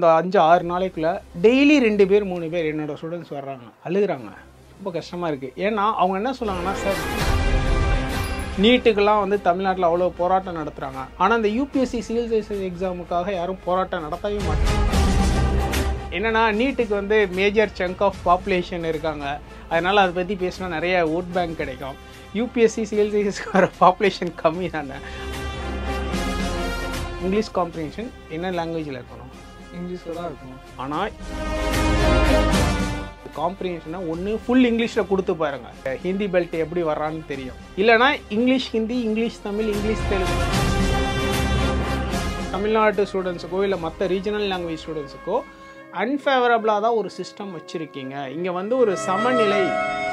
இந்த அஞ்சு ஆறு நாளைக்குள்ள டெய்லி ரெண்டு பேர் மூணு பேர் என்னோட ஸ்டூடெண்ட்ஸ் வர்றாங்க அழுகுறாங்க ரொம்ப கஷ்டமாக இருக்குது ஏன்னா அவங்க என்ன சொல்லுவாங்கன்னா சார் நீட்டுக்கெல்லாம் வந்து தமிழ்நாட்டில் அவ்வளோ போராட்டம் நடத்துகிறாங்க ஆனால் இந்த யூபிஎஸ்சி சிவில் சர்வீசஸ் எக்ஸாமுக்காக யாரும் போராட்டம் நடத்தவே மாட்டாங்க என்னன்னா நீட்டுக்கு வந்து மேஜர் சங்க் ஆஃப் பாப்புலேஷன் இருக்காங்க அதனால் அதை பற்றி பேசினா நிறைய ஓட் பேங்க் கிடைக்கும் யூபிஎஸ்சி சிவில் சர்வீஸ்க்கு வர பாப்புலேஷன் கம்மி தானே இங்கிலீஷ் காம்ப்ரிஹென்ஷன் என்ன லாங்குவேஜில் இருக்கணும் இங்கிலீஷில் தான் இருக்கும் ஆனால் காம்ப்ரிஹென்ஷனை ஒன்று ஃபுல் இங்கிலீஷில் கொடுத்து பாருங்க ஹிந்தி பெல்ட் எப்படி வர்றான்னு தெரியும் இல்லைனா English Hindi English Tamil English Telugu தமிழ்நாட்டு ஸ்டூடெண்ட்ஸுக்கோ இல்லை மற்ற ரீஜனல் லாங்குவேஜ் ஸ்டூடெண்ட்ஸுக்கோ அன்ஃபேவரபிளாக தான் ஒரு சிஸ்டம் வச்சுருக்கீங்க இங்கே வந்து ஒரு சமநிலை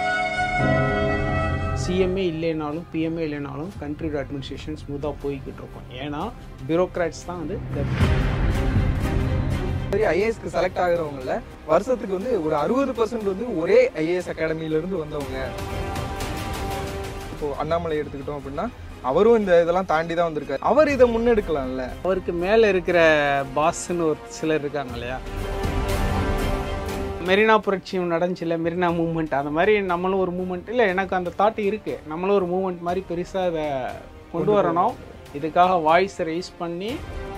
சிஎம்ஏ இல்லைனாலும் பிஎம்ஏ இல்லைனாலும் கண்ட்ரியோட அட்மினிஸ்ட்ரேஷன் ஸ்மூத்தாக போய்கிட்டு இருக்கும் ஏன்னா பியூரோக்ராட்ஸ் தான் வந்து the சரி ஐஏஎஸ்க்கு செலக்ட் ஆகுறவங்கள வருஷத்துக்கு வந்து ஒரு அறுபது பர்சன்ட் வந்து ஒரே ஐஏஎஸ் அகாடமில இருந்து வந்தவங்க இப்போ அண்ணாமலை எடுத்துக்கிட்டோம் அப்படின்னா அவரும் இந்த இதெல்லாம் தாண்டி தான் வந்திருக்காரு அவர் இதை முன்னெடுக்கலாம்ல அவருக்கு மேலே இருக்கிற பாஸ்ன்னு ஒரு சிலர் இருக்காங்க இல்லையா மெரினா புரட்சியும் நடந்துச்சுல மெரினா மூமெண்ட் அந்த மாதிரி நம்மளும் ஒரு மூமெண்ட் இல்லை எனக்கு அந்த தாட் இருக்குது நம்மளும் ஒரு மூமெண்ட் மாதிரி பெருசாக அதை கொண்டு வரணும் இதுக்காக வாய்ஸ் ரைஸ் பண்ணி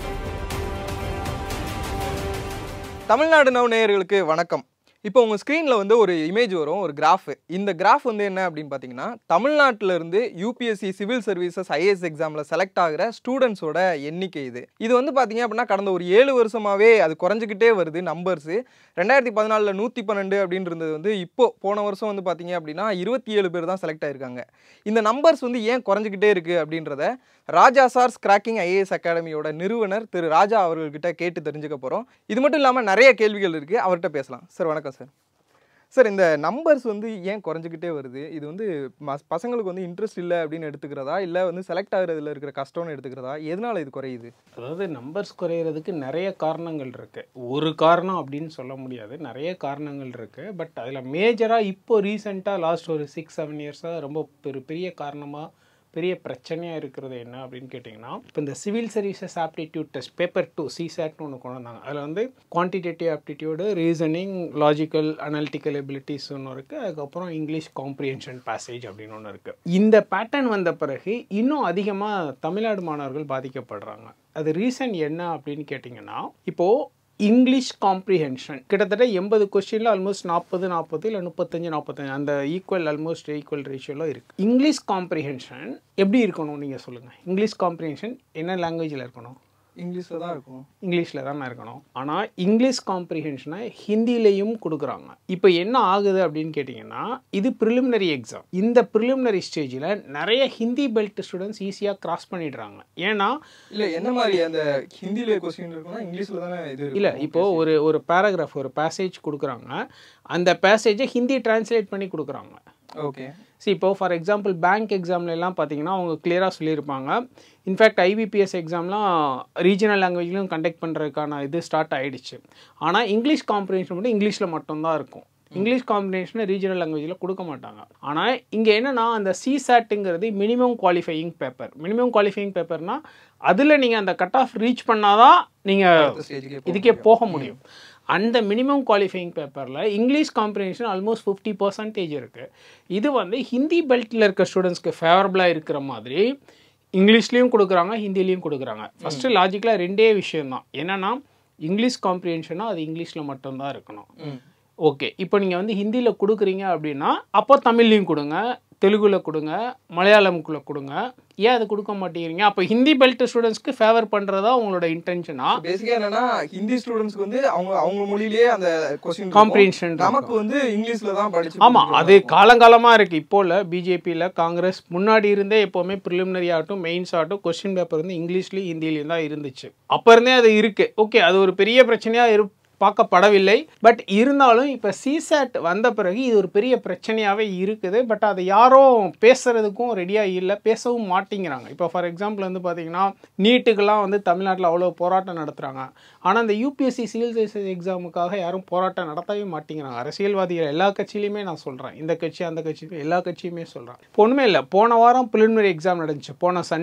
தமிழ்நாடு நவ் நேயர்களுக்கு வணக்கம் இப்போ உங்கள் ஸ்க்ரீனில் வந்து ஒரு இமேஜ் வரும் ஒரு கிராஃப் இந்த கிராஃப் வந்து என்ன அப்படின்னு பார்த்தீங்கன்னா தமிழ்நாட்டில் இருந்து யூபிஎஸ்சி சிவில் சர்வீசஸ் ஐஏஎஸ் எக்ஸாமில் செலக்ட் ஆகிற ஸ்டூடெண்ட்ஸோட எண்ணிக்கை இது இது வந்து பார்த்தீங்க அப்படின்னா கடந்த ஒரு ஏழு வருஷமாகவே அது குறைஞ்சிக்கிட்டே வருது நம்பர்ஸு ரெண்டாயிரத்தி பதினாலில் நூற்றி பன்னெண்டு அப்படின்றது வந்து இப்போ போன வருஷம் வந்து பார்த்தீங்க அப்படின்னா இருபத்தி ஏழு பேர் தான் செலக்ட் ஆயிருக்காங்க இந்த நம்பர்ஸ் வந்து ஏன் குறைஞ்சிக்கிட்டே இருக்குது அப்படின்றத ராஜா சார்ஸ் கிராக்கிங் ஐஏஎஸ் அகாடமியோட நிறுவனர் திரு ராஜா அவர்கள்கிட்ட கேட்டு தெரிஞ்சுக்க போகிறோம் இது மட்டும் இல்லாமல் நிறைய கேள்விகள் இருக்குது அவர்கிட்ட பேசலாம் சார் வணக்கம் சார் சார் இந்த நம்பர்ஸ் வந்து ஏன் குறைஞ்சிக்கிட்டே வருது இது வந்து மஸ்- பசங்களுக்கு வந்து இன்ட்ரெஸ்ட் இல்லை அப்படின்னு எடுத்துக்கிறதா இல்லை வந்து செலக்ட் ஆகுறதுல இருக்கிற கஷ்டம்னு எடுத்துக்கிறதா எதனால இது குறையுது அதாவது நம்பர்ஸ் குறையிறதுக்கு நிறைய காரணங்கள் இருக்குது ஒரு காரணம் அப்படின்னு சொல்ல முடியாது நிறைய காரணங்கள் இருக்குது பட் அதில் மேஜராக இப்போ ரீசெண்டாக லாஸ்ட் ஒரு சிக்ஸ் செவன் இயர்ஸாக ரொம்ப பெரு பெரிய காரணமாக பெரிய பிரச்சனையாக இருக்கிறது என்ன அப்படின்னு கேட்டிங்கன்னா இப்போ இந்த civil services aptitude test paper two சிசாட்னு ஒன்று கொண்டு வந்தாங்க அதில் வந்து quantitative aptitude reasoning logical analytical abilities ஒன்று இருக்குது அதுக்கப்புறம் இங்கிலீஷ் காம்ப்ரிஹென்ஷன் பேசேஜ் அப்படின்னு ஒன்று இருக்குது இந்த பேட்டர்ன் வந்த பிறகு இன்னும் அதிகமாக தமிழ்நாடு மாணவர்கள் பாதிக்கப்படுறாங்க அது ரீசன் என்ன அப்படின்னு கேட்டிங்கன்னா இப்போது இங்கிலீஷ் காம்ப்ரிஹென்ஷன் கிட்டத்தட்ட எண்பது கொஸ்டினில் ஆல்மோஸ்ட் நாற்பது நாற்பது இல்லை முப்பத்தஞ்சு நாற்பத்தஞ்சு அந்த ஈக்குவல் ஆல்மோஸ்ட் ஈக்குவல் ரேஷியோவில் இருக்குது இங்கிலீஷ் காம்ப்ரிஹென்ஷன் எப்படி இருக்கணும் நீங்கள் சொல்லுங்கள் இங்கிலீஷ் காம்ப்ரிஹென்ஷன் என்ன லாங்குவேஜில் இருக்கணும் இங்கிலீஷில் தான் இருக்கும் இங்கிலீஷில் தானே இருக்கணும் ஆனால் இங்கிலீஷ் காம்ப்ரிஹென்ஷனை ஹிந்திலையும் கொடுக்குறாங்க இப்போ என்ன ஆகுது அப்படின்னு கேட்டிங்கன்னா இது ப்ரிலிமினரி எக்ஸாம் இந்த ப்ரிலிமினரி ஸ்டேஜில் நிறைய ஹிந்தி பெல்ட் ஸ்டூடெண்ட்ஸ் ஈஸியாக கிராஸ் பண்ணிடுறாங்க ஏன்னா இல்லை என்ன மாதிரி அந்த ஹிந்தியில் கொஸ்டின் இருக்குன்னா இங்கிலீஷில் தானே இது இருக்கும். இல்லை இப்போ ஒரு ஒரு பேராகிராஃப் ஒரு பேசேஜ் கொடுக்குறாங்க அந்த பேசேஜை ஹிந்தி டிரான்ஸ்லேட் பண்ணி கொடுக்குறாங்க ஓகே சி இப்போ ஃபார் எக்ஸாம்பிள் பேங்க் எக்ஸாம்ல எல்லாம் பார்த்தீங்கன்னா அவங்க கிளியராக சொல்லியிருப்பாங்க இன்ஃபேக்ட் ஐபிபிஎஸ் எக்ஸாம்லாம் ரீஜனல் லாங்குவேஜ்லையும் கண்டக்ட் பண்ணுறதுக்கான இது ஸ்டார்ட் ஆயிடுச்சு ஆனால் இங்கிலீஷ் காம்ப்ரிஹென்ஷன் மட்டும் இங்கிலீஷில் மட்டும்தான் இருக்கும் இங்கிலீஷ் காம்பினேஷனை ரீஜனல் லாங்குவேஜில் கொடுக்க மாட்டாங்க ஆனால் இங்கே என்னன்னா அந்த சிசாட்டுங்கிறது minimum qualifying paper minimum qualifying பேப்பர்னா அதில் நீங்கள் அந்த கட் ஆஃப் ரீச் பண்ணாதான் நீங்கள் ஸ்டேஜுக்கு இதுக்கே போக முடியும் அந்த மினிமம் குவாலிஃபையிங் பேப்பரில் English comprehension almost fifty percentage இருக்குது இது வந்து ஹிந்தி பெல்ட்டில் இருக்க ஸ்டூடெண்ட்ஸ்க்கு ஃபேவரபுளாக இருக்கிற மாதிரி இங்கிலீஷ்லேயும் கொடுக்குறாங்க ஹிந்திலையும் கொடுக்குறாங்க ஃபஸ்ட்டு லாஜிக்கலாக ரெண்டே விஷயம்தான் என்னென்னா இங்கிலீஷ் காம்ப்ரிஹென்ஷனாக அது இங்கிலீஷில் மட்டும்தான் இருக்கணும் ம் ஓகே இப்போ நீங்கள் வந்து ஹிந்தியில் கொடுக்குறீங்க அப்படின்னா அப்போ தமிழ்லையும் கொடுங்க தெலுங்குல கொடுங்க மலையாளம்குள்ளே கொடுங்க ஏன் அது கொடுக்க மாட்டேங்கிறீங்க அப்போ ஹிந்தி பெல்ட் ஸ்டூடெண்ட்ஸ்க்கு ஃபேவர் பண்ணுறதா உங்களோட இன்டென்ஷனா பேசிக்கா என்னன்னா ஹிந்தி ஸ்டூடெண்ட்ஸ்க்கு வந்து அவங்க அவங்க மொழியிலேயே அந்த கொஸ்டின் காம்ப்ரிஹென்ஷன் நமக்கு வந்து இங்கிலீஷ்ல தான் படிச்சு ஆமாம் அது காலங்காலமாக இருக்குது இப்போ இல்லை பிஜேபியில் காங்கிரஸ் முன்னாடி இருந்தே எப்போவுமே ப்ரிலிமினரி ஆகட்டும் மெயின்ஸ் ஆகட்டும் கொஸ்டின் பேப்பர் வந்து இங்கிலீஷ்லேயும் ஹிந்திலையும் தான் இருந்துச்சு அப்போ இருந்தே அது இருக்குது ஓகே அது ஒரு பெரிய பிரச்சனையாக இரு பார்க்கப்படவில்லை பட் இருந்தாலும் இப்போ சிசேட் வந்த பிறகு இது ஒரு பெரிய பிரச்சனையாகவே இருக்குது பட் அதை யாரும் பேசுறதுக்கும் ரெடியாக இல்லை பேசவும் மாட்டேங்கிறாங்க இப்போ ஃபார் எக்ஸாம்பிள் வந்து பார்த்தீங்கன்னா நீட்டுக்கெல்லாம் வந்து தமிழ்நாட்டில் அவ்வளோ போராட்டம் நடத்துகிறாங்க ஆனால் இந்த யூபிஎஸ்சி சிவில் சர்வீசஸ் எக்ஸாமுக்காக யாரும் போராட்டம் நடத்தவே மாட்டேங்கிறாங்க அரசியல்வாதிகள் எல்லா கட்சியிலையுமே நான் சொல்கிறேன் இந்த கட்சி அந்த கட்சி எல்லா கட்சியுமே சொல்கிறேன் இப்போ ஒன்றுமே இல்லை போன வாரம் ப்ரிலிமினரி எக்ஸாம் நடந்துச்சு போன சண்டே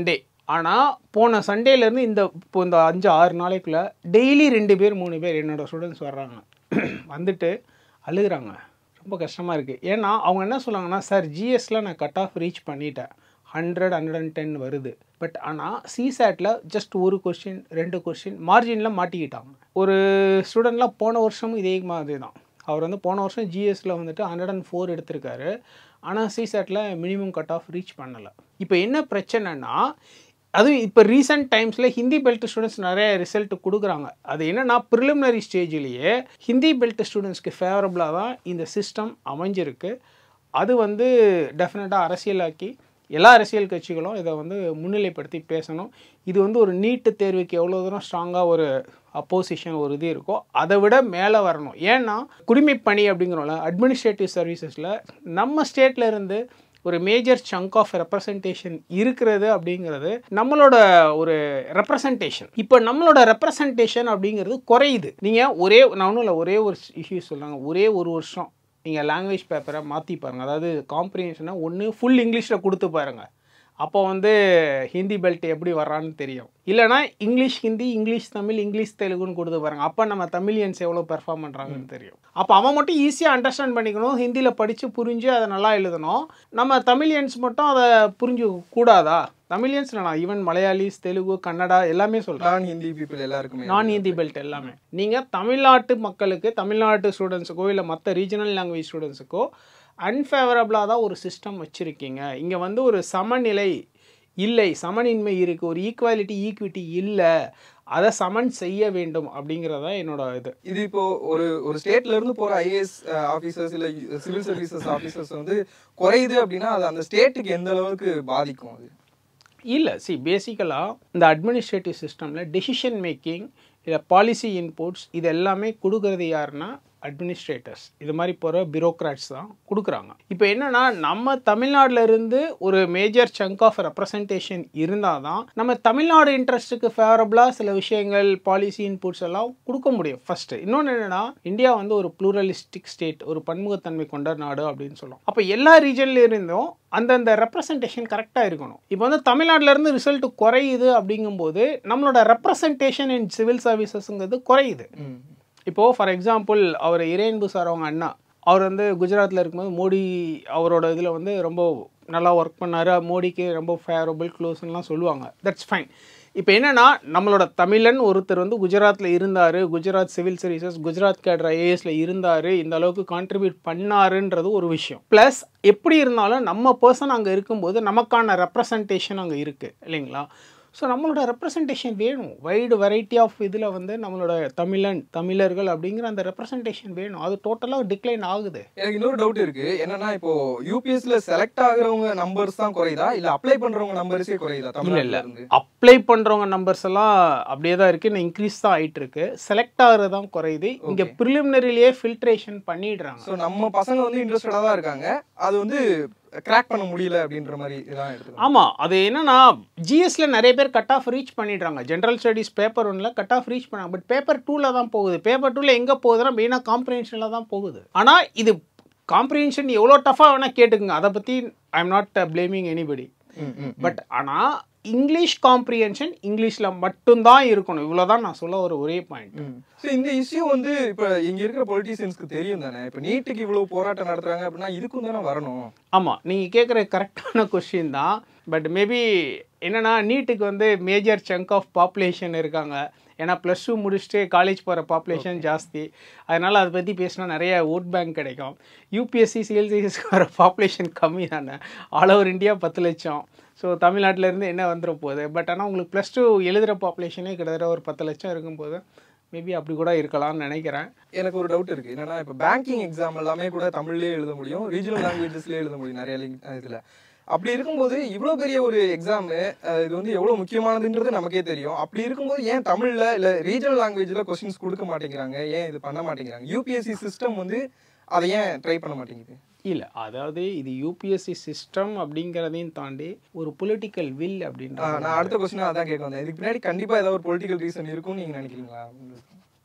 ஆனால் போன சண்டேலேருந்து இந்த இப்போ இந்த அஞ்சு ஆறு நாளைக்குள்ள டெய்லி ரெண்டு பேர் மூணு பேர் என்னோட ஸ்டூடெண்ட்ஸ் வர்றாங்க வந்துட்டு அழுகுறாங்க ரொம்ப கஷ்டமாக இருக்குது ஏன்னா அவங்க என்ன சொல்லுவாங்கன்னா சார் ஜிஎஸ்ல நான் கட் ஆஃப் ரீச் பண்ணிட்டேன் ஹண்ட்ரட் ஹண்ட்ரட் அண்ட் டென் வருது பட் ஆனால் சிசேட்டில் ஜஸ்ட் ஒரு கொஸ்டின் ரெண்டு கொஸ்டின் மார்ஜினில் மாட்டிக்கிட்டாங்க ஒரு ஸ்டூடெண்ட்லாம் போன வருஷமும் இதே மாதிரி தான் அவர் வந்து போன வருஷம் ஜிஎஸ்ல வந்துட்டு ஹண்ட்ரட் அண்ட் ஃபோர் எடுத்திருக்காரு ஆனால் சிசேட்டில் மினிமம் கட் ஆஃப் ரீச் பண்ணலை இப்போ என்ன பிரச்சனைனா அதுவும் இப்போ ரீசெண்ட் டைம்ஸில் ஹிந்தி பெல்ட் ஸ்டூடெண்ட்ஸ் நிறைய ரிசல்ட் கொடுக்குறாங்க அது என்னென்னா ப்ரிலிமினரி ஸ்டேஜ்லேயே ஹிந்தி பெல்ட் ஸ்டூடெண்ட்ஸ்க்கு ஃபேவரபுளாக தான் இந்த சிஸ்டம் அமைஞ்சிருக்கு அது வந்து டெஃபினட்டாக அரசியலாக்கி எல்லா அரசியல் கட்சிகளும் இதை வந்து முன்னிலைப்படுத்தி பேசணும் இது வந்து ஒரு நீட்டு தேர்வுக்கு எவ்வளோ தூரம் ஸ்ட்ராங்காக ஒரு அப்போசிஷன் ஒரு இது இருக்கோ அதை விட மேலே வரணும் ஏன்னா குடிமைப்பணி அப்படிங்கிறோம்ல அட்மினிஸ்ட்ரேட்டிவ் சர்வீசஸில் நம்ம ஸ்டேட்ல இருந்து ஒரு மேஜர் சங்க் ஆஃப் ரெப்ரசன்டேஷன் இருக்கிறது அப்படிங்கிறது நம்மளோட ஒரு ரெப்ரசன்டேஷன் இப்போ நம்மளோட ரெப்ரசன்டேஷன் அப்படிங்கிறது குறையுது நீங்கள் ஒரே நான் ஒன்றும் இல்லை ஒரே ஒரு இஷ்யூ சொல்லாங்க ஒரே ஒரு வருஷம் நீங்கள் லாங்குவேஜ் பேப்பரை மாற்றி பாருங்கள் அதாவது காம்ப்ரிஹென்ஷனை ஒன்று ஃபுல் இங்கிலீஷில் கொடுத்து பாருங்கள் அப்போ வந்து ஹிந்தி பெல்ட் எப்படி வர்றான்னு தெரியும் இல்லைனா English Hindi English Tamil English தெலுங்குன்னு கொடுத்து பாருங்க அப்போ நம்ம தமிழியன்ஸ் எவ்வளோ பெர்ஃபார்ம் பண்ணுறாங்கன்னு தெரியும் அப்போ அவன் மட்டும் ஈஸியாக அண்டர்ஸ்டாண்ட் பண்ணிக்கணும் ஹிந்தியில் படித்து புரிஞ்சு அதை நல்லா எழுதணும் நம்ம தமிழியன்ஸ் மட்டும் அதை புரிஞ்சு கூடாதா தமிழியன்ஸ் நான் ஈவன் மலையாளிஸ் தெலுங்கு கன்னடா எல்லாமே சொல்கிறேன் நான் ஹிந்தி பீப்புள் எல்லாருக்குமே நான் ஹிந்தி பெல்ட் எல்லாமே நீங்கள் தமிழ்நாட்டு மக்களுக்கு தமிழ்நாட்டு ஸ்டூடெண்ட்ஸுக்கோ இல்லை மற்ற ரீஜனல் லாங்குவேஜ் ஸ்டூடெண்ட்ஸுக்கோ அன்ஃபேவரபிளாக தான் ஒரு சிஸ்டம் வச்சுருக்கீங்க இங்கே வந்து ஒரு சமநிலை இல்லை சமனின்மை இருக்குது ஒரு ஈக்குவாலிட்டி ஈக்விட்டி இல்லை அதை சமன் செய்ய வேண்டும் அப்படிங்கிறதா என்னோட இது இது இப்போ ஒரு ஒரு ஸ்டேட்ல இருந்து போற ஐஏஎஸ் ஆபீசர்ஸ் இல்ல சிவில் சர்வீசஸ் ஆபீசர்ஸ் வந்து குறையுது அப்படின்னா அது அந்த ஸ்டேட்டுக்கு எந்த அளவுக்கு பாதிக்கும் அது இல்லை சி பேசிக்கலாக இந்த அட்மினிஸ்ட்ரேட்டிவ் சிஸ்டமில் டெசிஷன் மேக்கிங் இல்லை பாலிசி இன்புட்ஸ் இது எல்லாமே கொடுக்கறது யாருன்னா அட்மினிஸ்ட்ரேட்டர்ஸ் இது மாதிரி போகிற பியூரோக்ராட்ஸ் தான் கொடுக்குறாங்க இப்போ என்னன்னா நம்ம தமிழ்நாட்டில் இருந்து ஒரு மேஜர் சங்க் ஆஃப் ரெப்ரசன்டேஷன் இருந்தால் தான் நம்ம தமிழ்நாடு இன்ட்ரெஸ்ட்டுக்கு ஃபேவரபுளாக சில விஷயங்கள் பாலிசி இன்புட்ஸ் எல்லாம் கொடுக்க முடியும் ஃபர்ஸ்ட் இன்னொன்று என்னன்னா இந்தியா வந்து ஒரு ப்ளூரலிஸ்டிக் ஸ்டேட் ஒரு பன்முகத்தன்மை கொண்ட நாடு அப்படின்னு சொல்லுவோம் அப்போ எல்லா ரீஜன்ல இருந்தும் அந்தந்த ரெப்ரசன்டேஷன் கரெக்டாக இருக்கணும் இப்போ வந்து தமிழ்நாட்டில இருந்து ரிசல்ட் குறையுது அப்படிங்கும்போது நம்மளோட ரெப்ரசன்டேஷன் இன் சிவில் சர்வீசஸ்ங்கிறது குறையுது இப்போது ஃபார் எக்ஸாம்பிள் அவர் இரேன்பு சார் அவங்க அண்ணா அவர் வந்து குஜராத்தில் இருக்கும்போது மோடி அவரோட இதில் வந்து ரொம்ப நல்லா ஒர்க் பண்ணார் மோடிக்கு ரொம்ப ஃபேவரபிள் க்ளோஸ்லாம் சொல்லுவாங்க தட்ஸ் ஃபைன் இப்போ என்னன்னா நம்மளோட தமிழன் ஒருத்தர் வந்து குஜராத்தில் இருந்தார் Gujarat civil services Gujarat cadre ஐஏஎஸ்ல இருந்தார் இந்த அளவுக்கு கான்ட்ரிபியூட் பண்ணாருன்றது ஒரு விஷயம் ப்ளஸ் எப்படி இருந்தாலும் நம்ம பர்சன் அங்கே இருக்கும்போது நமக்கான ரெப்ரசன்டேஷன் அங்கே இருக்குது இல்லைங்களா ஸோ நம்மளோட ரெப்ரசன்டேஷன் வேணும் வைடு வெரைட்டி ஆஃப் இதில் வந்து நம்மளோட தமிழன் தமிழர்கள் அப்படிங்கிற அந்த ரெப்ரசன்டேஷன் வேணும் அது டோட்டலாக டிக்ளைன் ஆகுது எனக்கு இன்னொரு டவுட் இருக்கு என்னன்னா இப்போ யூபிஎஸ்ல செலக்ட் ஆகுறவங்க நம்பர்ஸ் தான் குறையுதா இல்ல அப்ளை பண்றவங்க நம்பர்ஸே குறையுதா இல்லை தமிழ்நாட்டுல இல்லை இருந்து அப்ளை பண்ணுறவங்க நம்பர்ஸ் எல்லாம் அப்படியே தான் இருக்குது இன்னும் இன்க்ரீஸ் தான் ஆயிட்டு இருக்கு செலக்ட் ஆகிறது தான் குறையுது இங்கே ப்ரிலிமினரிலேயே ஃபில்ட்ரேஷன் பண்ணிடுறாங்க ஸோ நம்ம பசங்க வந்து இன்ட்ரெஸ்டடா தான் இருக்காங்க அது வந்து கிராக் பண்ண முடியல அப்படின்ற மாதிரி இதான் எடுத்துக்கலாம் ஆமாம் அது என்னன்னா ஜிஎஸ்ல நிறைய பேர் கட் ஆஃப் ரீச் பண்ணிடுறாங்க ஜென்ரல் ஸ்டடீஸ் பேப்பர் ஒன்றில் கட் ஆஃப் ரீச் பண்ணாங்க பட் பேப்பர் டூவில் தான் போகுது பேப்பர் டூவில் எங்கே போகுதுன்னா மெயினாக காம்ப்ரிஹென்ஷனில் தான் போகுது ஆனால் இது காம்ப்ரிஹென்ஷன் எவ்வளோ டஃபாக வேணால் கேட்டுக்குங்க அதை பற்றி I am not blaming anybody hmm, hmm. But ஆனால் இங்கிலீஷ் காம்ப்ரிஹென்ஷன் இங்கிலீஷில் மட்டும்தான் இருக்கணும் இவ்வளோதான் நான் சொல்ல ஒரு ஒரே பாயிண்ட் ஸோ இந்த இஷ்யூ வந்து இப்போ இங்க இருக்கிற பொலிட்டீசியன்ஸ்க்கு தெரியும் தானே இப்போ நீட்டுக்கு இவ்வளவு போராட்டம் நடத்துறாங்க அப்படின்னா இதுக்கும் தானே வரணும் ஆமாம் நீங்கள் கேட்குற கரெக்டான கொஸ்டின் தான் பட் மேபி என்னன்னா நீட்டுக்கு வந்து மேஜர் சங்க் ஆஃப் பாப்புலேஷன் இருக்காங்க ஏன்னா ப்ளஸ் டூ முடிச்சுட்டு காலேஜ் போகிற பாப்புலேஷன் ஜாஸ்தி அதனால் அதை பற்றி பேசினா நிறைய ஓட் பேங்க் கிடைக்கும் யூபிஎஸ்சி சிஎல்சிஎஸ்க்கு வர பாப்புலேஷன் கம்மி தானே ஆல் ஓவர் இந்தியா பத்து லட்சம் ஸோ தமிழ்நாட்டிலேருந்து என்ன வந்துட போகுது பட் ஆனால் உங்களுக்கு ப்ளஸ் டூ எழுதுகிற பாப்புலேஷனே கிட்டத்தட்ட ஒரு பத்து லட்சம் இருக்கும்போது மேபி அப்படி கூட இருக்கலாம்னு நினைக்கிறேன் எனக்கு ஒரு டவுட் இருக்கு என்னன்னா இப்போ பேங்கிங் எக்ஸாம் எல்லாமே கூட தமிழ்லயே எழுத முடியும் ரீஜனல் லாங்குவேஜஸ்லயே எழுத முடியும் நிறைய link- அஹ் இதுல அப்படி இருக்கும்போது இவ்வளோ பெரிய ஒரு எக்ஸாம் இது வந்து எவ்வளோ முக்கியமானதுன்றது நமக்கே தெரியும் அப்படி இருக்கும்போது ஏன் தமிழ்ல இல்ல ரீஜனல் லாங்குவேஜ்ல கொஸ்டின்ஸ் கொடுக்க மாட்டேங்கிறாங்க ஏன் இது பண்ண மாட்டேங்கிறாங்க யூபிஎஸ்சி சிஸ்டம் வந்து அதை ஏன் ட்ரை பண்ண மாட்டேங்குது இல்லை அதாவது இது யூபிஎஸ்சி சிஸ்டம் அப்படிங்கிறதையும் தாண்டி ஒரு பொலிட்டிக்கல் வில் அப்படின்ற ஆஹ் நான் அடுத்த கொஸ்டின் அதான் கேட்க வந்தேன் இதுக்கு பின்னாடி கண்டிப்பா ஏதாவது ஒரு பொலிட்டிக்கல் ரீசன் இருக்கும்னு நீங்க நினைக்கிறீங்களா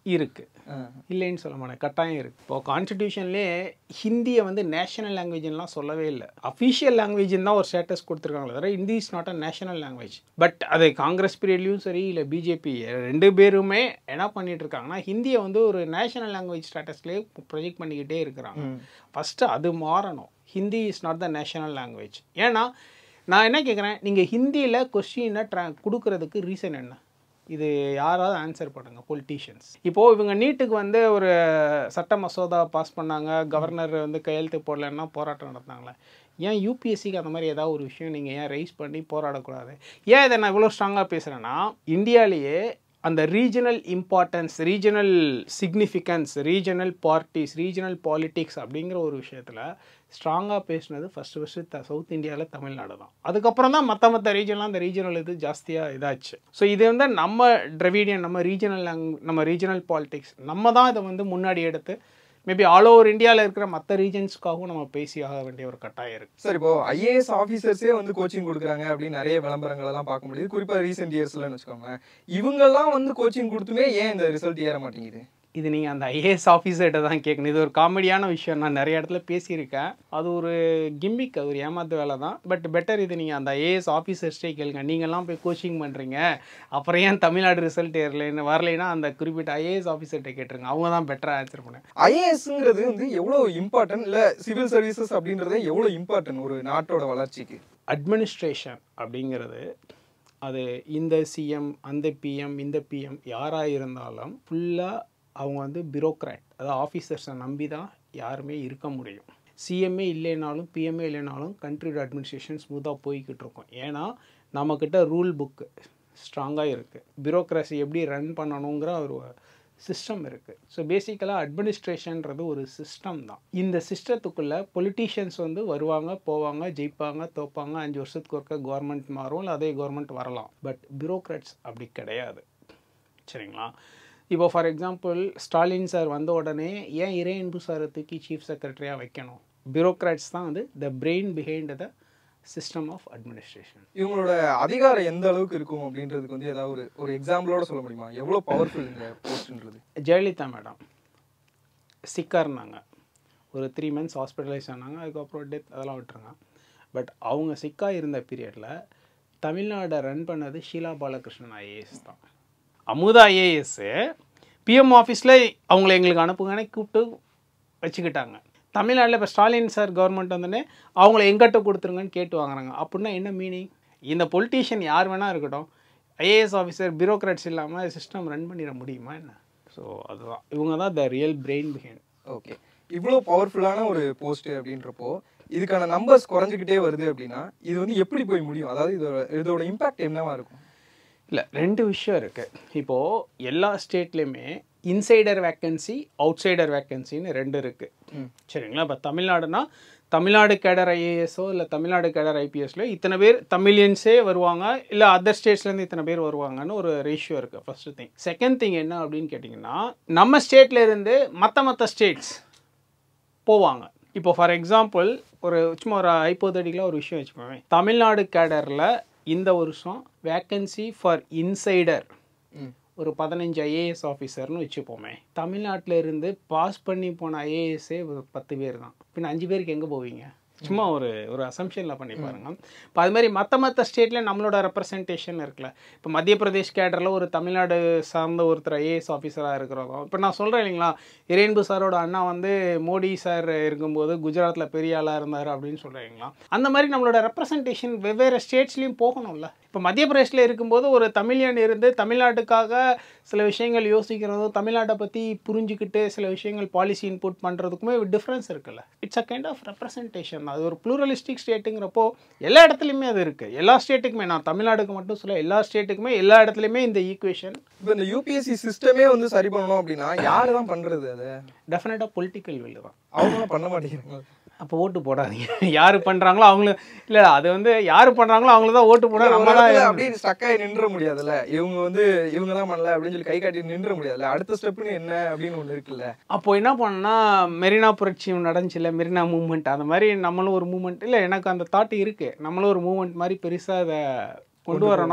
இருக்கு இல்லைன்னு சொல்ல மாட்டேன் கட்டாயம் இருக்கு இப்போ கான்ஸ்டிடியூஷன்லேயே ஹிந்தியை வந்து நேஷனல் லாங்குவேஜ்லாம் சொல்லவே இல்லை அஃபிஷியல் லாங்குவேஜ்னு தான் ஒரு ஸ்டேட்டஸ் கொடுத்துருக்காங்களே தவிர Hindi is not a national language but அது காங்கிரஸ் பீரியட்லையும் சரி இல்லை பிஜேபி ரெண்டு பேருமே என்ன பண்ணிட்டு இருக்காங்கன்னா ஹிந்தியை வந்து ஒரு நேஷனல் லாங்குவேஜ் ஸ்டேட்டஸ்லேயே ப்ரொஜெக்ட் பண்ணிக்கிட்டே இருக்கிறாங்க ஃபஸ்ட்டு அது மாறணும் Hindi is not the national language ஏன்னா நான் என்ன கேட்குறேன் நீங்கள் ஹிந்தியில் கொஸ்டினை ட்ரா கொடுக்கறதுக்கு ரீசன் என்ன இது யாராவது ஆன்சர் பண்ணுங்க பொலிட்டீஷியன்ஸ் இப்போது இவங்க நீட்டுக்கு வந்து ஒரு சட்ட மசோதா பாஸ் பண்ணாங்க கவர்னர் வந்து கையெழுத்து போடலன்னா போராட்டம் நடத்தாங்களே ஏன் யூபிஎஸ்சிக்கு அந்த மாதிரி ஏதாவது ஒரு விஷயம் நீங்கள் ஏன் ரைஸ் பண்ணி போராடக்கூடாது ஏன் இதை நான் இவ்வளோ ஸ்ட்ராங்காக பேசுகிறேன்னா இந்தியாவிலேயே அந்த regional importance regional significance regional parties regional politics அப்படிங்கிற ஒரு விஷயத்தில் ஸ்ட்ராங்காக பேசினது ஃபஸ்ட்டு ஃபஸ்ட்டு த சவுத் இந்தியாவில் தமிழ்நாடு தான் அதுக்கப்புறம் தான் மற்ற மற்ற ரீஜன்லாம் அந்த ரீஜனல் இது ஜாஸ்தியாக இதாச்சு ஸோ இது வந்து நம்ம டிரவிடியன் நம்ம ரீஜனல் நம்ம ரீஜனல் பாலிட்டிக்ஸ் நம்ம தான் இதை வந்து முன்னாடி எடுத்து மேபி ஆல் ஓவர் இந்தியாவில் இருக்கிற மற்ற ரீஜன்ஸ்க்காகவும் நம்ம பேசி ஆக வேண்டிய ஒரு கட்டாயம் இருக்குது சார் இப்போ ஐஏஎஸ் ஆஃபீஸர்ஸே வந்து கோச்சிங் கொடுக்குறாங்க அப்படின்னு நிறைய விளம்பரங்கள் எல்லாம் பார்க்க முடியுது குறிப்பா ரீசெண்ட் இயர்ஸ்லன்னு வச்சுக்கோங்களேன் இவங்கெல்லாம் வந்து கோச்சிங் கொடுத்துமே ஏன் இந்த ரிசல்ட் ஏற மாட்டேங்குது இது நீங்கள் அந்த ஐஏஎஸ் ஆஃபீஸர்கிட்ட தான் கேட்கணும் இது ஒரு காமெடியான விஷயம் நான் நிறைய இடத்துல பேசியிருக்கேன் அது ஒரு கிம்மிக் அது ஒரு ஏமாத்து வேலை தான் பட் பெட்டர் இது நீங்கள் அந்த ஐஏஎஸ் ஆஃபீஸர்ஸ்டே கேளுங்க நீங்கள்லாம் போய் கோச்சிங் பண்ணுறீங்க அப்புறம் ஏன் தமிழ்நாடு ரிசல்ட் ஏறலைன்னு வரலைன்னா அந்த குறிப்பிட்ட ஐஏஎஸ் ஆஃபீஸர்கிட்ட கேட்டுருங்க அவங்க தான் பெட்டராக ஆன்சர் பண்ணேன் ஐஏஎஸ்ங்கிறது வந்து எவ்வளோ இம்பார்ட்டன்ட் இல்லை சிவில் சர்வீசஸ் அப்படின்றதே எவ்வளோ இம்பார்ட்டன்ட் ஒரு நாட்டோட வளர்ச்சிக்கு அட்மினிஸ்ட்ரேஷன் அப்படிங்கிறது அது இந்த சிஎம் அந்த பிஎம் இந்த பிஎம் யாராக இருந்தாலும் ஃபுல்லாக அவங்க வந்து பியூரோக்ராட் அதாவது ஆஃபீஸர்ஸை நம்பி தான் யாருமே இருக்க முடியும் சிஎம்ஏ இல்லைனாலும் பிஎம்ஏ இல்லைனாலும் கண்ட்ரியோட அட்மினிஸ்ட்ரேஷன் ஸ்மூத்தாக போய்கிட்டு இருக்கும் ஏன்னா நம்மக்கிட்ட ரூல் புக்கு ஸ்ட்ராங்காக இருக்குது பியூரோக்ரஸி எப்படி ரன் பண்ணணுங்கிற ஒரு சிஸ்டம் இருக்குது ஸோ பேசிக்கலாக அட்மினிஸ்ட்ரேஷன்றது ஒரு சிஸ்டம் தான் இந்த சிஸ்டத்துக்குள்ளே பொலிட்டீஷியன்ஸ் வந்து வருவாங்க போவாங்க ஜெயிப்பாங்க தோப்பாங்க அஞ்சு வருஷத்துக்கு ஒருக்க கவர்மெண்ட் மாறும் இல்லை அதே கவர்மெண்ட் வரலாம் பட் பியூரோக்ராட்ஸ் அப்படி கிடையாது சரிங்களா இப்போ ஃபார் எக்ஸாம்பிள் ஸ்டாலின் சார் வந்த உடனே ஏன் இறையன்பு சாரை தூக்கி சீஃப் செக்ரட்டரியாக வைக்கணும் பியூரோக்ராட்ஸ் தான் வந்து the brain behind the system of administration இவங்களோட அதிகாரம் எந்த அளவுக்கு இருக்கும் அப்படின்றதுக்கு வந்து ஏதாவது ஒரு ஒரு எக்ஸாம்பிளோட சொல்ல முடியுமா எவ்வளோ பவர்ஃபுல் இந்த போஸ்ட்ன்றது ஜெயலலிதா மேடம் சிக்காக இருந்தாங்க ஒரு த்ரீ மந்த்ஸ் ஹாஸ்பிட்டலைஸ் ஆனாங்க அதுக்கப்புறம் டெத் அதெல்லாம் விட்டுருங்க பட் அவங்க சிக்காக இருந்த பீரியடில் தமிழ்நாடை ரன் பண்ணது ஷீலா பாலகிருஷ்ணன் ஐஏஎஸ் தான் அமுதா ஐஏஎஸ்ஸு பிஎம் ஆஃபீஸில் அவங்கள எங்களுக்கு அனுப்புங்கன்னு கூப்பிட்டு வச்சுக்கிட்டாங்க தமிழ்நாட்டில் இப்போ ஸ்டாலின் சார் கவர்மெண்ட் வந்தோடனே அவங்கள எங்கிட்ட கொடுத்துருங்கன்னு கேட்டு வாங்குறாங்க அப்படின்னா என்ன மீனிங் இந்த பொலிட்டீஷியன் யார் வேணால் இருக்கட்டும் ஐஏஎஸ் ஆஃபீஸர் பியூரோக்ராட்ஸ் இல்லாமல் சிஸ்டம் ரன் பண்ணிட முடியுமா என்ன ஸோ அதுதான் இவங்க தான் the real brain behind okay இவ்வளோ பவர்ஃபுல்லான ஒரு போஸ்ட் அப்படின்றப்போ இதுக்கான நம்பர்ஸ் குறைஞ்சிக்கிட்டே வருது அப்படின்னா இது வந்து எப்படி போய் முடியும் அதாவது இதோட இதோட இம்பாக்ட் என்னவா இருக்கும் இல்லை ரெண்டு விஷயம் இருக்குது இப்போது எல்லா ஸ்டேட்லேயுமே இன்சைடர் வேக்கன்சி அவுட் சைடர் வேக்கன்சின்னு ரெண்டு இருக்குது சரிங்களா இப்போ தமிழ்நாடுனா தமிழ்நாடு கேடர் ஐஏஎஸ்ஓ இல்லை தமிழ்நாடு கேடர் ஐபிஎஸ்ல இத்தனை பேர் தமிழியன்ஸே வருவாங்க இல்லை அதர் ஸ்டேட்ஸ்லேருந்து இத்தனை பேர் வருவாங்கன்னு ஒரு ரேஷியோ இருக்குது ஃபர்ஸ்ட் திங் செகண்ட் திங் என்ன அப்படின்னு கேட்டிங்கன்னா நம்ம ஸ்டேட்ல இருந்து மற்ற மற்ற ஸ்டேட்ஸ் போவாங்க இப்போ ஃபார் எக்ஸாம்பிள் ஒரு சும்மா ஒரு ஐப்போதடிக்கெலாம் ஒரு விஷயம் வச்சுக்கோங்க தமிழ்நாடு கேடரில் இந்த வருஷம் வேக்கன்சி ஃபார் இன்சைடர் ஒரு பதினஞ்சு ஐஏஎஸ் ஆஃபீஸர்னு வச்சுப்போமே தமிழ்நாட்டில் இருந்து பாஸ் பண்ணி போன ஐஏஎஸ்ஸே ஒரு பத்து பேர் தான் பின்ன அஞ்சு பேருக்கு எங்கே போவீங்க சும்மா ஒரு ஒரு அசம்ஷனில் பண்ணி பாருங்க இப்போ அது மாதிரி மற்ற மற்ற ஸ்டேட்டில் நம்மளோட ரெப்ரசன்டேஷன் இருக்குல்ல இப்போ மத்திய பிரதேஷ் கேடரில் ஒரு தமிழ்நாடு சார்ந்த ஒருத்தர் ஐஏஎஸ் ஆஃபீஸராக இருக்கிறோம் இப்போ நான் சொல்கிறேன் இல்லைங்களா இரேன்பு சாரோட அண்ணா வந்து மோடி சார் இருக்கும்போது குஜராத்தில் பெரிய ஆளாக இருந்தார் அப்படின்னு சொல்கிறீங்களா அந்த மாதிரி நம்மளோட ரெப்ரசன்டேஷன் வெவ்வேறு ஸ்டேட்ஸ்லையும் போகணும்ல இப்போ மத்திய பிரதேஷில் இருக்கும்போது ஒரு தமிழியன் இருந்து தமிழ்நாட்டுக்காக சில விஷயங்கள் யோசிக்கிறதும் தமிழ்நாட்டை பற்றி புரிஞ்சுக்கிட்டு சில விஷயங்கள் பாலிசி இன்புட் பண்ணுறதுக்குமே டிஃப்ரென்ஸ் இருக்குல்ல it's a kind of representation அது ஒரு ப்ளூரலிஸ்டிக் ஸ்டேட்டுங்கிறப்போ எல்லா இடத்துலையுமே அது இருக்குது எல்லா ஸ்டேட்டுக்குமே நான் தமிழ்நாடுக்கு மட்டும் சொல்ல எல்லா ஸ்டேட்டுக்குமே எல்லா இடத்துலையுமே இந்த ஈக்குவேஷன் இப்போ இந்த யூபிஎஸ்சி சிஸ்டமே வந்து சரி பண்ணணும் அப்படின்னா யாரு தான் பண்றது அதை டெஃபினட்டாக பொலிட்டிக்கல் வில் தான் அவங்களும் பண்ண மாட்டேங்கிறாங்க அப்போ ஓட்டு போடாதீங்க யார் பண்ணுறாங்களோ அவங்களு இல்லை அது வந்து யார் பண்ணுறாங்களோ அவங்கள தான் ஓட்டு போட நம்ம தான் இடத்துல அப்படியே ஸ்டக் ஆகி நின்ற முடியாதுல்ல இவங்க வந்து இவங்க தான் பண்ணல அப்படின்னு சொல்லி கை காட்டி நின்ற முடியாதுல்ல அடுத்த ஸ்டெப்னு என்ன அப்படின்னு ஒண்ணு இருக்குல்ல அப்போ என்ன பண்ணா மெரினா புரட்சி நடந்துச்சுல மெரினா மூமெண்ட் அந்த மாதிரி நம்மளும் ஒரு மூமெண்ட் இல்லை எனக்கு அந்த தாட் இருக்கு நம்மளும் ஒரு மூமெண்ட் மாதிரி பெருசாக அதை கொண்டு வரணும்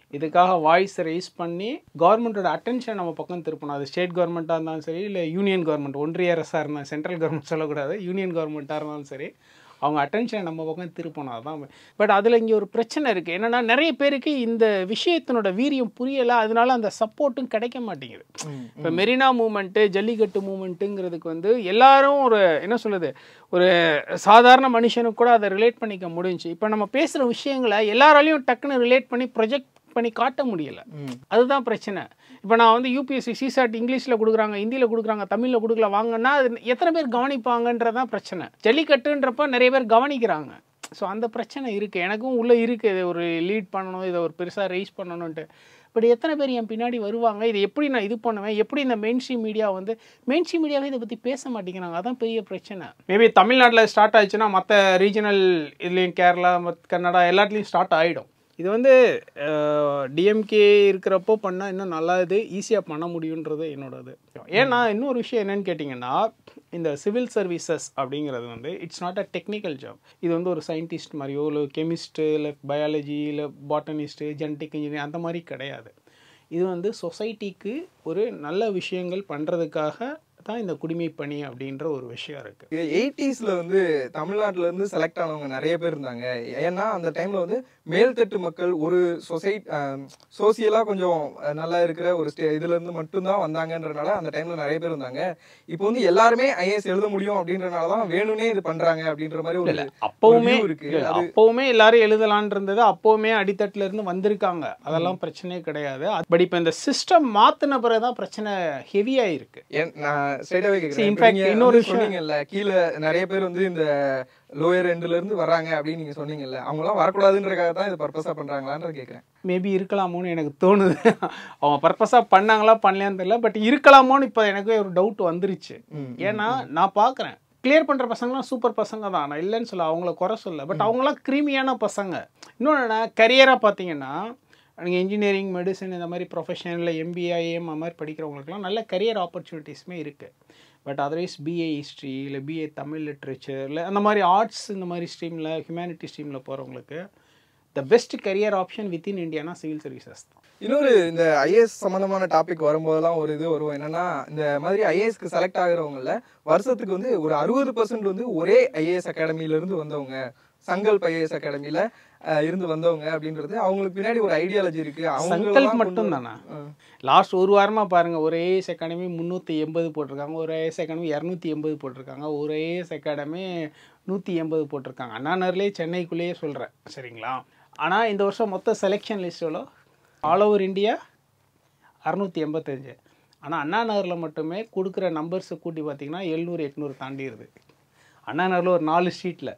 இதுக்காக வாய்ஸ் ரைஸ் பண்ணி கவர்மெண்ட்டோட அட்டென்ஷன் நம்ம பக்கம் திருப்பணும் அது ஸ்டேட் கவர்மெண்ட்டாக இருந்தாலும் சரி இல்லை யூனியன் கவர்மெண்ட் ஒன்றிய அரசாக இருந்தாலும் சென்ட்ரல் கவர்மெண்ட் சொல்லக்கூடாது யூனியன் கவர்மெண்ட்டாக இருந்தாலும் சரி அவங்க அட்டென்ஷன் நம்ம பக்கம் திருப்பணும் அதான் பட் அதில் இங்கே ஒரு பிரச்சனை இருக்குது என்னென்னா நிறைய பேருக்கு இந்த விஷயத்தினோட வீரியம் புரியலை அதனால அந்த சப்போர்ட்டும் கிடைக்க மாட்டேங்குது இப்போ மெரினா மூமெண்ட்டு ஜல்லிக்கட்டு மூமெண்ட்டுங்கிறதுக்கு வந்து எல்லாரும் ஒரு என்ன சொல்லுது ஒரு சாதாரண மனுஷனுக்கு கூட அதை ரிலேட் பண்ணிக்க முடிஞ்சுச்சு இப்போ நம்ம பேசுகிற விஷயங்களை எல்லாராலையும் டக்குன்னு ரிலேட் பண்ணி ப்ரொஜெக்ட் பண்ணி காட்ட முடியல அதுதான் பிரச்சனை இப்போ நான் வந்து யூபிஎஸ்சி சிசாட் இங்கிலீஷில் கொடுக்குறாங்க ஹிந்தியில் கொடுக்குறாங்க தமிழில் கொடுக்கல வாங்கன்னா அது எத்தனை பேர் கவனிப்பாங்கன்றதான் பிரச்சனை ஜல்லிக்கட்டுன்றப்ப நிறைய பேர் கவனிக்கிறாங்க ஸோ அந்த பிரச்சனை இருக்குது எனக்கும் உள்ளே இருக்குது இதை ஒரு லீட் பண்ணணும் இதை ஒரு பெருசாக ரைஸ் பண்ணணுன்ட்டு பட் எத்தனை பேர் என் பின்னாடி வருவாங்க இதை எப்படி நான் இது பண்ணுவேன் எப்படி இந்த மெயின் ஸ்ட்ரீம் மீடியா வந்து மெயின் ஸ்ட்ரீம் மீடியாவே இதை பற்றி பேச மாட்டேங்கிறாங்க அதான் பெரிய பிரச்சனை மேபி தமிழ்நாட்டில் ஸ்டார்ட் ஆயிடுச்சுன்னா மற்ற ரீஜனல் இதுலேயும் கேரளா மத் கன்னடா எல்லாத்துலேயும் ஸ்டார்ட் ஆகிடும் இது வந்து டிஎம்கே இருக்கிறப்போ பண்ணால் இன்னும் நல்லா இது ஈஸியாக பண்ண முடியுன்றது என்னோடது ஏன்னா இன்னொரு விஷயம் என்னன்னு கேட்டிங்கன்னா இந்த சிவில் சர்வீசஸ் அப்படிங்கிறது வந்து it's not a technical job இது வந்து ஒரு சயின்டிஸ்ட் மாதிரியோ இல்லை கெமிஸ்ட்டு இல்லை பயாலஜி இல்லை பாட்டனிஸ்ட்டு ஜெனட்டிக் இன்ஜினியர் அந்த மாதிரி கிடையாது இது வந்து சொசைட்டிக்கு ஒரு நல்ல விஷயங்கள் பண்ணுறதுக்காக தான் இந்த குடிமை பணி அப்படின்ற ஒரு விஷயம் இருக்குது எயிட்டிஸ்ல வந்து தமிழ்நாட்டுல இருந்து செலக்ட் ஆனவங்க நிறைய பேர் இருந்தாங்க ஏன்னா அந்த டைம்ல வந்து மேல்தட்டு மக்கள் ஒரு சொசைட் சோசியலா கொஞ்சம் அஹ், நல்லா இருக்கிற ஒரு ஸ்டே இதுல இருந்து மட்டும்தான் வந்தாங்கன்றனால அந்த டைம்ல நிறைய பேர் இருந்தாங்க இப்போ வந்து எல்லாருமே ஐஏஎஸ் எழுத முடியும் அப்படின்றனால தான் வேணும்னே இது பண்றாங்க அப்படின்ற மாதிரி ஒரு அப்பவுமே view இருக்கு இல்ல, அது அப்பவுமே எல்லாரும் எழுதலான் இருந்தது அப்பவுமே அடித்தட்டுல இருந்து வந்திருக்காங்க அதெல்லாம் பிரச்சனையே கிடையாது பட் இப்போ இந்த சிஸ்டம் மாத்தின பிறகுதான் பிரச்சனை ஹெவியா இருக்கு ஏன் நான் ஸ்ட்ரைட்டாவே See, கேக்குறேன் in இப்ப fact, நீங்க இன்னொரு வந்து விஷயம் சொன்னீங்கல்ல கீழே நிறைய பேர் வந்து இந்த லோயர் எண்ட்ல இருந்து வராங்க அப்படின்னு நீங்க சொன்னீங்கல்ல அவங்க எல்லாம் வரக்கூடாதுன்றதுக்காக தான் இது பர்பஸா பண்றாங்களான்னு கேக்குறேன் மேபி இருக்கலாமோன்னு எனக்கு தோணுது அவங்க பர்பஸாக பண்ணாங்களா பண்ணலையான்னு தெரியல பட் இருக்கலாமோன்னு இப்போ எனக்கு ஒரு டவுட் வந்துருச்சு ம், ஏன்னா நான் பார்க்குறேன் கிளியர் பண்ணுற பசங்களாம் சூப்பர் பசங்க தான் நான் இல்லைன்னு சொல்ல அவங்கள குறை சொல்ல பட் அவங்களாம் க்ரீமியான பசங்க இன்னொன்று கரியராக பார்த்தீங்கன்னா நீங்கள் இன்ஜினியரிங் மெடிசன் இந்த மாதிரி ப்ரொஃபஷனில் எம்பிஏ ஐஎம் அந்த மாதிரி படிக்கிறவங்களுக்குலாம் நல்ல கரியர் ஆப்பர்ச்சுனிட்டிஸுமே இருக்குது பட் அதர்வைஸ் பிஏ ஹிஸ்ட்ரி இல்லை பிஏ தமிழ் லிட்ரேச்சர் இல்லை அந்த மாதிரி ஆர்ட்ஸ் இந்த மாதிரி ஸ்ட்ரீமில் ஹியூமனிட்டி ஸ்ட்ரீமில் போகிறவங்களுக்கு the best career option within இந்தியானா சிவில் சர்வீசஸ் தான் இன்னொரு இந்த ஐஏஎஸ் சம்பந்தமான டாபிக் வரும்போதெல்லாம் ஒரு இது வரும் என்னன்னா இந்த மாதிரி ஐஏஎஸ்க்கு செலக்ட் ஆகுறவங்கள வருஷத்துக்கு வந்து ஒரு அறுபது பர்சன்ட் வந்து ஒரே ஐஏஎஸ் அகாடமில இருந்து வந்தவங்க சங்கல்ப் ஐஏஎஸ் அகாடமில இருந்து வந்தவங்க அப்படின்றது அவங்களுக்கு பின்னாடி ஒரு ஐடியாலஜி இருக்கு சங்கல்ப் மட்டும் தானே லாஸ்ட் ஒரு வாரமாக பாருங்கள் ஒரு ஏஎஸ் அகாடமி முந்நூற்றி எண்பது போட்டிருக்காங்க ஒரு ஏஎஸ் அகாடமி இரநூத்தி எண்பது போட்டிருக்காங்க ஒரு ஏஎஸ் அகாடமி நூற்றி எண்பது போட்டிருக்காங்க அண்ணாநகர்லேயே சென்னைக்குள்ளேயே சொல்கிறேன் சரிங்களா ஆனால் இந்த வருஷம் மொத்த செலெக்ஷன் லிஸ்ட் எவ்வளோ ஆல் ஓவர் இந்தியா அறநூற்றி எண்பத்தஞ்சு ஆனால் அண்ணா நகரில் மட்டுமே கொடுக்குற நம்பர்ஸை கூட்டி பார்த்தீங்கன்னா எழுநூறு எட்நூறு தாண்டிடுது அண்ணா நகரில் ஒரு நாலு ஸ்ட்ரீட்டில்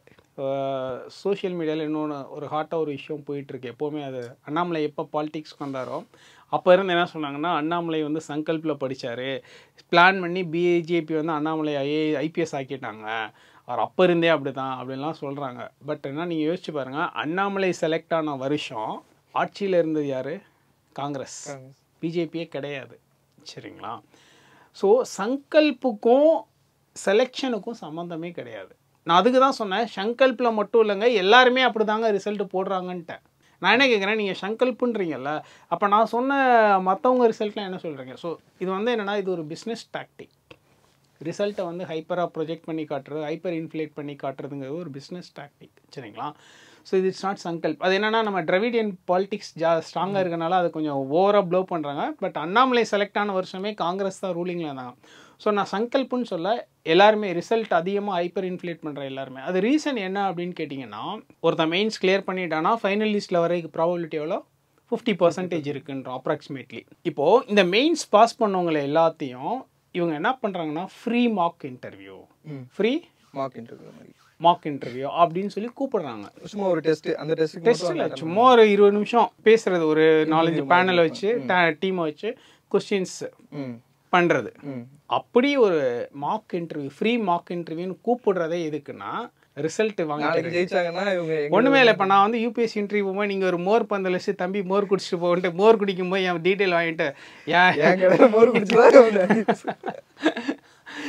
சோஷியல் மீடியாவில் இன்னொன்று ஒரு ஹாட்டாக ஒரு விஷயம் போயிட்டுருக்கு எப்போவுமே அது அண்ணாமலை எப்போ பாலிடிக்ஸ்க்கு வந்தாரோ அப்போ இருந்து என்ன சொன்னாங்கன்னா அண்ணாமலை வந்து சங்கல்பில் படித்தார் பிளான் பண்ணி பிஜேபி வந்து அண்ணாமலை ஐஏ ஐபிஎஸ் ஆக்கிட்டாங்க அவர் அப்போ இருந்தே அப்படி தான் அப்படின்லாம் சொல்கிறாங்க பட் என்ன நீங்கள் யோசிச்சு பாருங்கள் அண்ணாமலை செலக்ட் ஆன வருஷம் ஆட்சியில் இருந்தது யார் காங்கிரஸ் பிஜேபியே கிடையாது சரிங்களா ஸோ சங்கல்ப்புக்கும் செலெக்ஷனுக்கும் சம்மந்தமே கிடையாது நான் அதுக்கு தான் சொன்னேன் சங்கல்பில் மட்டும் இல்லைங்க எல்லாருமே அப்படி தாங்க ரிசல்ட் போடுறாங்கன்ட்டேன் நான் என்ன கேட்குறேன் நீங்கள் சங்கல்ப்புன்றீங்கல்ல அப்போ நான் சொன்ன மற்றவங்க ரிசல்ட்லாம் என்ன சொல்கிறீங்க ஸோ இது வந்து என்னென்னா இது ஒரு பிஸ்னஸ் டாக்டிக் ரிசல்ட்டை வந்து ஹைப்பராக ப்ரொஜெக்ட் பண்ணி காட்டுறது ஹைப்பர் இன்ஃப்ளேட் பண்ணி காட்டுறதுங்கிறது ஒரு பிஸ்னஸ் டாக்டிக் சரிங்களா ஸோ இது இட்ஸ் நாட் சங்கல்ப் அது என்னென்னா நம்ம டிரவிடியன் பாலிடிக்ஸ் ஜா ஸ்ட்ராங்காக இருக்கனால அது கொஞ்சம் ஓவராக ப்ளோ பண்ணுறாங்க பட் அண்ணாமலை செலக்ட் ஆன வருஷமே காங்கிரஸ் தான் ரூலிங்கில் இருந்தாங்க ஸோ நான் சங்கல்ப்புன்னு சொல்ல எல்லாருமே ரிசல்ட் அதிகமாக ஹைப்பர் இன்ஃப்ளேட் பண்ணுற எல்லாருமே அது ரீசன் என்ன அப்படின்னு கேட்டிங்கன்னா ஒருத்தன் மெயின்ஸ் கிளியர் பண்ணிட்டானா ஃபைனல் லிஸ்ட்டில் வரைக்கும் ப்ராபபிலிட்டி எவ்வளோ ஃபிஃப்டி பர்சன்டேஜ் இருக்குன்றோம் அப்ராக்சிமேட்லி இப்போது இந்த மெயின்ஸ் பாஸ் பண்ணவங்களை எல்லாத்தையும் இவங்க என்ன பண்ணுறாங்கன்னா free mock interview free mock interview மாதிரி மார்க் இன்டர்வியூ அப்படின்னு சொல்லி கூப்பிடுறாங்க சும்மா ஒரு டெஸ்ட் அந்த டெஸ்ட் டெஸ்ட் இல்லை சும்மா ஒரு இருபது நிமிஷம் பேசுறது ஒரு நாலஞ்சு பேனலை வச்சு டீமை வச்சு கொஸ்டின்ஸ் ம் பண்ணுறது ம் அப்படி ஒரு மார்க் இன்டர்வியூ ஃப்ரீ மார்க் இன்டர்வியூன்னு கூப்பிடுறதே எதுக்குன்னா ரிசல்ட் வாங்க நாளைக்கு ஜெயிச்சாங்கன்னா இவங்க எங்க- ஒன்றுமே இல்லை இப்போ நான் வந்து யூபிஎஸ்சி இன்டர்வியூ போகும்போது நீங்கள் ஒரு மோர் பந்தல் வச்சு தம்பி மோர் குடிச்சிட்டு போன்ட்டு மோர் குடிக்கும் போது என் டீட்டெயில் வாங்கிட்டு ஏன் என் கடையில மோர் குடிச்சுதான்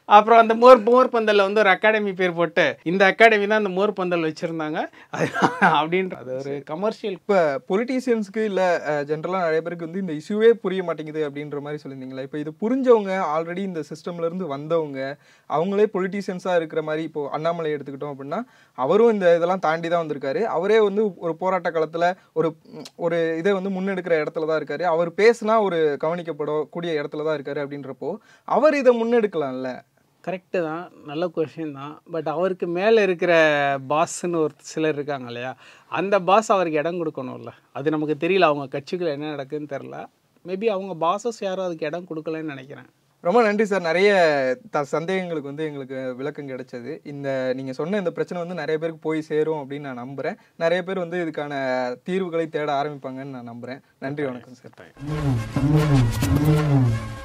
அப்புறம் அந்த மோர் மோர் பந்தல்ல வந்து ஒரு அகாடமி பேர் போட்டு இந்த அகாடமி தான் அந்த மோர் பந்தல் வச்சிருந்தாங்க அது அப்படின்ற அது ஒரு கமர்ஷியல் இப்போ பொலிட்டீஷியன்ஸ்க்கு இல்லை ஜென்ரலாக நிறைய பேருக்கு வந்து இந்த இஷ்யூவே புரிய மாட்டேங்குது அப்படின்ற மாதிரி சொல்லியிருந்தீங்களா இப்போ இது புரிஞ்சவங்க ஆல்ரெடி இந்த சிஸ்டம்ல இருந்து வந்தவங்க அவங்களே பொலிட்டீஷியன்ஸாக இருக்கிற மாதிரி இப்போ அண்ணாமலை எடுத்துக்கிட்டோம் அப்படின்னா அவரும் இந்த இதெல்லாம் தாண்டி தான் வந்திருக்காரு அவரே வந்து ஒரு போராட்ட காலத்தில் ஒரு ம், ஒரு இதை வந்து முன்னெடுக்கிற இடத்துல தான் இருக்காரு அவர் பேசினா ஒரு கவனிக்கப்படக்கூடிய இடத்துல தான் இருக்காரு அப்படின்றப்போ அவர் இதை முன்னெடுக்கலாம்ல கரெக்டு தான் நல்ல கொஷின் தான் பட் அவருக்கு மேலே இருக்கிற பாஸ்ன்னு ஒரு சிலர் இருக்காங்க இல்லையா அந்த பாஸ் அவருக்கு இடம் கொடுக்கணும்ல அது நமக்கு தெரியல அவங்க கட்சிகள் என்ன நடக்குன்னு தெரில மேபி அவங்க பாஸஸ் யாரும் அதுக்கு இடம் கொடுக்கலன்னு நினைக்கிறேன் ரொம்ப நன்றி சார் நிறைய த சந்தேகங்களுக்கு வந்து எங்களுக்கு விளக்கம் கிடைச்சது இந்த நீங்கள் சொன்ன இந்த பிரச்சனை வந்து நிறைய பேருக்கு போய் சேரும் அப்படின்னு நான் நம்புகிறேன் நிறைய பேர் வந்து இதுக்கான தீர்வுகளை தேட ஆரம்பிப்பாங்கன்னு நான் நம்புகிறேன் நன்றி வணக்கம் சார் Right.